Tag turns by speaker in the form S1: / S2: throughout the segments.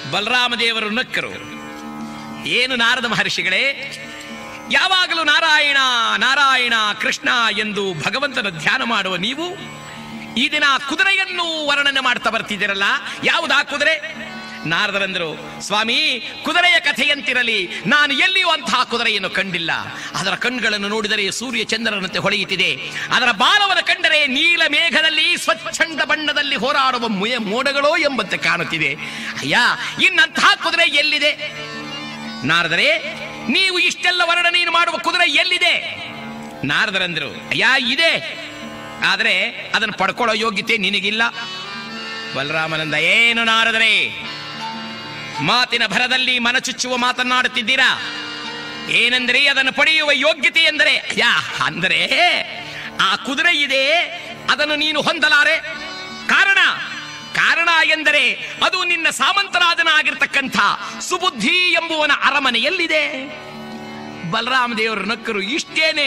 S1: ಬಲರಾಮದೇವರು ನಕ್ಕರು ಏನು ನಾರದ ಮಹರ್ಷಿಗಳೇ ಯಾವಾಗಲೂ ನಾರಾಯಣ ನಾರಾಯಣ ಕೃಷ್ಣ ಎಂದು ಭಗವಂತನ ಧ್ಯಾನ ಮಾಡುವ ನೀವು ಈ ದಿನ ಕುದುರೆಯನ್ನು ವರ್ಣನೆ ಮಾಡ್ತಾ ಬರ್ತಿದ್ದೀರಲ್ಲ ಯಾವುದಾ ಕುದುರೆ ನಾರದರಂದರು ಸ್ವಾಮಿ ಕುದುರೆಯ ಕಥೆಯಂತಿರಲಿ ನಾನು ಎಲ್ಲಿಯೂ ಅಂತಹ ಕುದುರೆಯನ್ನು ಕಂಡಿಲ್ಲ ಅದರ ಕಣ್ಗಳನ್ನು ನೋಡಿದರೆ ಸೂರ್ಯ ಚಂದ್ರನಂತೆ ಹೊಳೆಯುತ್ತಿದೆ ಅದರ ಬಾಲವನ್ನು ಕಂಡರೆ ನೀಲ ಮೇಘದಲ್ಲಿ ಸ್ವಚ್ಛಂದ ಬಣ್ಣದಲ್ಲಿ ಹೋರಾಡುವ ಮುಯ ಮೋಡಗಳೋ ಎಂಬಂತೆ ಕಾಣುತ್ತಿದೆ ಅಯ್ಯ ಇನ್ನಂತಹ ಕುದುರೆ ಎಲ್ಲಿದೆ ನಾರದರೆ ನೀವು ಇಷ್ಟೆಲ್ಲ ವರ್ಣನೆಯನ್ನು ಮಾಡುವ ಕುದುರೆ ಎಲ್ಲಿದೆ ನಾರದರಂದ್ರು ಅಯ್ಯ ಇದೆ ಆದರೆ ಅದನ್ನು ಪಡ್ಕೊಳ್ಳೋ ಯೋಗ್ಯತೆ ನಿನಗಿಲ್ಲ ಬಲರಾಮನಂದ ಏನು ನಾರದರೆ ಮಾತಿನ ಭರದಲ್ಲಿ ಮನಚುಚ್ಚುವ ಮಾತನ್ನಾಡುತ್ತಿದ್ದೀರಾ ಏನೆಂದರೆ ಅದನ್ನು ಪಡೆಯುವ ಯೋಗ್ಯತೆ ಎಂದರೆ ಯಾ ಅಂದರೆ ಆ ಕುದುರೆ ಇದೆ ಅದನ್ನು ನೀನು ಹೊಂದಲಾರೆ ಕಾರಣ ಕಾರಣ ಎಂದರೆ ಅದು ನಿನ್ನ ಸಾಮಂತರಾಜನಾಗಿರ್ತಕ್ಕಂಥ ಸುಬುದ್ಧಿ ಎಂಬುವನ ಅರಮನೆಯಲ್ಲಿದೆ ಬಲರಾಮ ದೇವರು ನಕ್ಕರು ಇಷ್ಟೇನೆ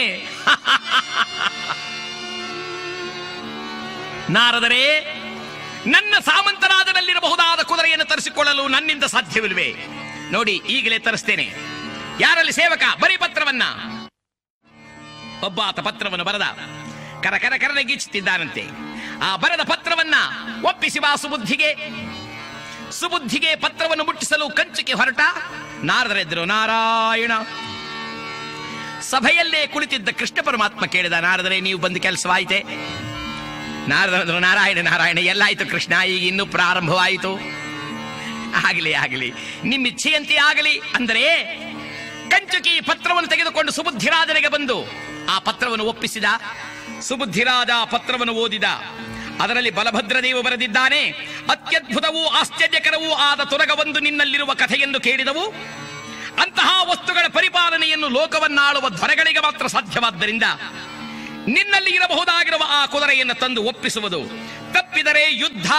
S1: ನಾರದರೆ ನನ್ನ ಸಾಮಂತರಾಜನಲ್ಲಿರಬಹುದಾದ ಕುದುರೆಯನ್ನು ತರಿಸಿಕೊಳ್ಳಲು ನನ್ನಿಂದ ಸಾಧ್ಯವಿಲ್ವೇ ನೋಡಿ ಈಗಲೇ ತರಿಸ್ತೇನೆ ಯಾರಲ್ಲಿ ಸೇವಕ ಬರೀ ಪತ್ರವನ್ನ ಒಬ್ಬ ಆತ ಪತ್ರವನ್ನು ಬರೆದ ಕರ ಕರ ಕರನೆ ಗೀಚುತ್ತಿದ್ದಾನಂತೆ ಆ ಬರೆದ ಪತ್ರವನ್ನ ಒಪ್ಪಿಸಿ ಬಾ ಸುಬುದ್ಧಿಗೆ ಸುಬುದ್ಧಿಗೆ ಪತ್ರವನ್ನು ಮುಟ್ಟಿಸಲು ಕಂಚಿಗೆ ಹೊರಟ ನಾರದರೆದ್ರು ನಾರಾಯಣ ಸಭೆಯಲ್ಲೇ ಕುಳಿತಿದ್ದ ಕೃಷ್ಣ ಪರಮಾತ್ಮ ಕೇಳಿದ ನಾರದರೆ ನೀವು ಬಂದು ಕೆಲಸವಾಯಿತೆ ನಾರದರು ನಾರಾಯಣ ನಾರಾಯಣ ಎಲ್ಲಾಯ್ತು ಕೃಷ್ಣ ಈಗ ಇನ್ನೂ ಪ್ರಾರಂಭವಾಯಿತು ಆಗಲಿ ಆಗಲಿ ನಿಮ್ಮ ಇಚ್ಛೆಯಂತೆ ಆಗಲಿ ಅಂದರೆ ಕಂಚುಕಿ ಪತ್ರವನ್ನು ತೆಗೆದುಕೊಂಡು ಸುಬುದ್ಧಿರಾಜನಿಗೆ ಬಂದು ಆ ಪತ್ರವನ್ನು ಒಪ್ಪಿಸಿದ ಸುಬುದ್ಧಿರಾಜ ಪತ್ರವನ್ನು ಓದಿದ ಅದರಲ್ಲಿ ಬಲಭದ್ರದೇವು ಬರೆದಿದ್ದಾನೆ ಅತ್ಯದ್ಭುತವೂ ಆಶ್ಚರ್ಯಕರವೂ ಆದ ತೊರಗವೊಂದು ನಿನ್ನಲ್ಲಿರುವ ಕಥೆಯನ್ನು ಕೇಳಿದವು ಅಂತಹ ವಸ್ತುಗಳ ಪರಿಪಾಲನೆಯನ್ನು ಲೋಕವನ್ನಾಳುವ ಧ್ವರಗಳಿಗೆ ಮಾತ್ರ ಸಾಧ್ಯವಾದ್ದರಿಂದ ನಿನ್ನಲ್ಲಿ ಇರಬಹುದಾಗಿರುವ ಆ ಕುದುರೆಯನ್ನು ತಂದು ಒಪ್ಪಿಸುವುದು ತಪ್ಪಿದರೆ ಯುದ್ಧ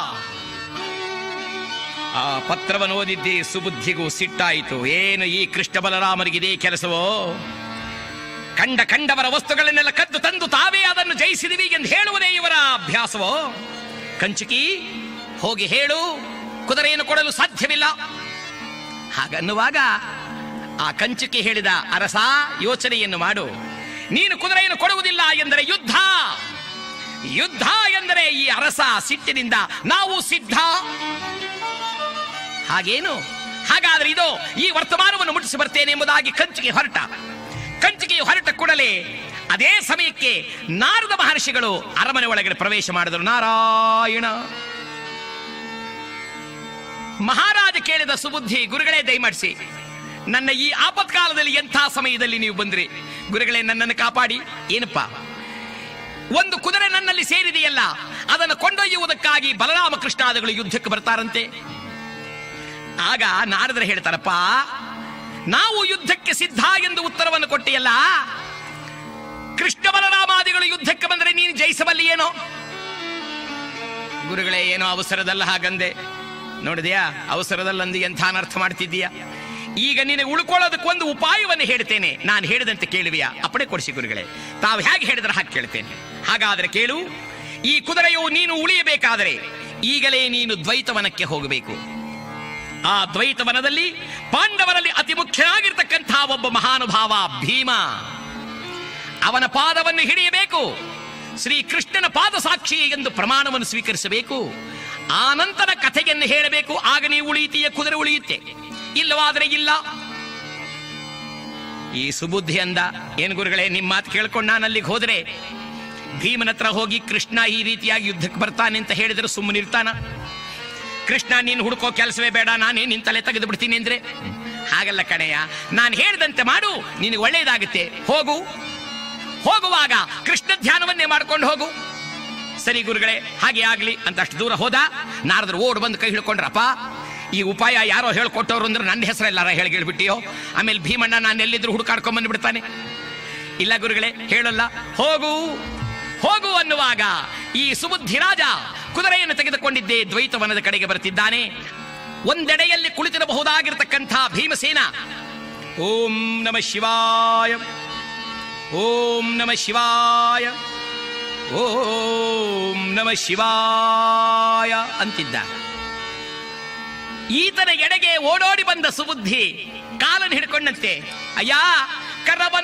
S1: ಆ ಪತ್ರವನ್ನು ಓದಿದ್ದೆ ಸುಬುದ್ಧಿಗೂ ಸಿಟ್ಟಾಯಿತು ಏನು ಈ ಕೃಷ್ಣ ಬಲರಾಮರಿಗಿದೆ ಕೆಲಸವೋ ಕಂಡ ಕಂಡವರ ವಸ್ತುಗಳನ್ನೆಲ್ಲ ಕದ್ದು ತಂದು ತಾವೇ ಅದನ್ನು ಜಯಿಸಿದಿವಿ ಎಂದು ಹೇಳುವುದೇ ಇವರ ಅಭ್ಯಾಸವೋ ಕಂಚುಕಿ ಹೋಗಿ ಹೇಳು ಕುದುರೆಯನ್ನು ಕೊಡಲು ಸಾಧ್ಯವಿಲ್ಲ ಹಾಗನ್ನುವಾಗ ಆ ಕಂಚುಕಿ ಹೇಳಿದ ಅರಸ ಯೋಚನೆಯನ್ನು ಮಾಡು ನೀನು ಕುದುರೆಯನ್ನು ಕೊಡುವುದಿಲ್ಲ ಎಂದರೆ ಯುದ್ಧ ಯುದ್ಧ ಎಂದರೆ ಈ ಅರಸ ಸಿಟ್ಟಿನಿಂದ ನಾವು ಸಿದ್ಧ ಹಾಗೇನು ಹಾಗಾದ್ರೆ ಇದು ಈ ವರ್ತಮಾನವನ್ನು ಮುಟ್ಟಿಸಿ ಬರ್ತೇನೆ ಎಂಬುದಾಗಿ ಕಂಚಿಗೆ ಹೊರಟ ಕಂಚಿಗೆ ಹೊರಟ ಕೂಡಲೇ ಅದೇ ಸಮಯಕ್ಕೆ ನಾರದ ಮಹರ್ಷಿಗಳು ಅರಮನೆ ಒಳಗಡೆ ಪ್ರವೇಶ ಮಾಡಿದರು ನಾರಾಯಣ ಮಹಾರಾಜ ಕೇಳಿದ ಸುಬುದ್ಧಿ ಗುರುಗಳೇ ದಯಮಾಡಿಸಿ ನನ್ನ ಈ ಆಪತ್ಕಾಲದಲ್ಲಿ ಎಂಥ ಸಮಯದಲ್ಲಿ ನೀವು ಬಂದ್ರಿ ಗುರುಗಳೇ ನನ್ನನ್ನು ಕಾಪಾಡಿ ಏನಪ್ಪಾ ಒಂದು ಕುದುರೆ ನನ್ನಲ್ಲಿ ಸೇರಿದೆಯಲ್ಲ ಅದನ್ನು ಕೊಂಡೊಯ್ಯುವುದಕ್ಕಾಗಿ ಬಲರಾಮ ಕೃಷ್ಣಾದಿಗಳು ಯುದ್ಧಕ್ಕೆ ಬರ್ತಾರಂತೆ ಆಗ ನಾರದರು ಹೇಳ್ತಾರಪ್ಪ ನಾವು ಯುದ್ಧಕ್ಕೆ ಸಿದ್ಧ ಎಂದು ಉತ್ತರವನ್ನು ಕೊಟ್ಟಿಯಲ್ಲ ಕೃಷ್ಣ ಬಲರಾಮಾದಿಗಳು ಯುದ್ಧಕ್ಕೆ ಬಂದರೆ ನೀನು ಜಯಿಸಬಲ್ಲಿ ಏನೋ ಗುರುಗಳೇ ಏನೋ ಅವಸರದಲ್ಲ ಹಾಗಂದೆ ನೋಡಿದೆಯಾ ಅವಸರದಲ್ಲಂದು ಎಂಥ ಅನರ್ಥ ಮಾಡ್ತಿದ್ದೀಯಾ ಈಗ ನಿನಗೆ ಉಳ್ಕೊಳ್ಳೋದಕ್ಕೆ ಒಂದು ಉಪಾಯವನ್ನು ಹೇಳ್ತೇನೆ ನಾನು ಹೇಳಿದಂತೆ ಕೇಳುವಿಯಾ ಅಪ್ಪಣೆ ಕೊಡಿಸಿ ಗುರುಗಳೇ ತಾವು ಹೇಗೆ ಹೇಳಿದ್ರೆ ಹಾಗೆ ಕೇಳ್ತೇನೆ ಹಾಗಾದ್ರೆ ಕೇಳು ಈ ಕುದುರೆಯು ನೀನು ಉಳಿಯಬೇಕಾದರೆ ಈಗಲೇ ನೀನು ದ್ವೈತವನಕ್ಕೆ ಹೋಗಬೇಕು ಆ ದ್ವೈತವನದಲ್ಲಿ ಪಾಂಡವರಲ್ಲಿ ಅತಿ ಮುಖ್ಯನಾಗಿರ್ತಕ್ಕಂಥ ಒಬ್ಬ ಮಹಾನುಭಾವ ಭೀಮ ಅವನ ಪಾದವನ್ನು ಹಿಡಿಯಬೇಕು ಶ್ರೀ ಕೃಷ್ಣನ ಪಾದ ಸಾಕ್ಷಿ ಎಂದು ಪ್ರಮಾಣವನ್ನು ಸ್ವೀಕರಿಸಬೇಕು ಆ ನಂತರ ಕಥೆಯನ್ನು ಹೇಳಬೇಕು ಆಗ ನೀವು ಉಳಿಯುತ್ತೀಯ ಕುದುರೆ ಉಳಿಯುತ್ತೆ ಇಲ್ಲವಾದರೆ ಇಲ್ಲ ಈ ಸುಬುದ್ಧಿ ಅಂದ ಏನ್ ಗುರುಗಳೇ ನಿಮ್ಮ ಮಾತು ಕೇಳ್ಕೊಂಡು ನಾನು ಅಲ್ಲಿಗೆ ಹೋದ್ರೆ ಭೀಮನ ಹತ್ರ ಹೋಗಿ ಕೃಷ್ಣ ಈ ರೀತಿಯಾಗಿ ಯುದ್ಧಕ್ಕೆ ಬರ್ತಾನೆ ಅಂತ ಹೇಳಿದ್ರೆ ಸುಮ್ಮನಿರ್ತಾನ ಕೃಷ್ಣ ನೀನು ಹುಡುಕೋ ಕೆಲಸವೇ ಬೇಡ ನಾನೇ ನಿನ್ ತಲೆ ತೆಗೆದು ಬಿಡ್ತೀನಿ ಅಂದ್ರೆ ಹಾಗಲ್ಲ ಕಣಯ್ಯ ನಾನು ಹೇಳಿದಂತೆ ಮಾಡು ನಿನಗೆ ಒಳ್ಳೆಯದಾಗುತ್ತೆ ಹೋಗು ಹೋಗುವಾಗ ಕೃಷ್ಣ ಧ್ಯಾನವನ್ನೇ ಮಾಡ್ಕೊಂಡು ಹೋಗು ಸರಿ ಗುರುಗಳೇ ಹಾಗೆ ಆಗ್ಲಿ ಅಂತ ಅಷ್ಟು ದೂರ ಹೋದ ನಾರದ್ರು ಓಡ್ ಬಂದು ಕೈ ಹಿಡ್ಕೊಂಡ್ರಪ್ಪ ಈ ಉಪಾಯ ಯಾರೋ ಹೇಳ್ಕೊಟ್ಟವ್ರು ಅಂದ್ರೆ ನನ್ನ ಹೆಸರೆಲ್ಲಾರ ಹೇಳಿ ಹೇಳ್ಬಿಟ್ಟಿಯೋ ಆಮೇಲೆ ಭೀಮಣ್ಣ ನಾನು ಎಲ್ಲಿದ್ರು ಹುಡುಕಾಡ್ಕೊಂಡ್ ಬಂದು ಬಿಡ್ತಾನೆ ಇಲ್ಲ ಗುರುಗಳೇ ಹೇಳಲ್ಲ ಹೋಗು ಹೋಗು ಅನ್ನುವಾಗ ಈ ಸುಬುದ್ಧಿ ರಾಜ ಕುದುರೆಯನ್ನು ತೆಗೆದುಕೊಂಡಿದ್ದೇ ದ್ವೈತವನದ ಕಡೆಗೆ ಬರ್ತಿದ್ದಾನೆ ಒಂದೆಡೆಯಲ್ಲಿ ಕುಳಿತಿರಬಹುದಾಗಿರ್ತಕ್ಕಂಥ ಭೀಮಸೇನ ಓಂ ನಮ ಶಿವಾಯ ಓಂ ನಮ ಶಿವಾಯ ಓಂ ನಮ ಶಿವಾಯ ಅಂತಿದ್ದ ಈತನ ಎಡೆಗೆ ಓಡೋಡಿ ಬಂದ ಸುಬುದ್ಧಿ ಕಾಲನ್ನು ಹಿಡ್ಕೊಂಡಂತೆ ಅಯ್ಯ ಕರವನ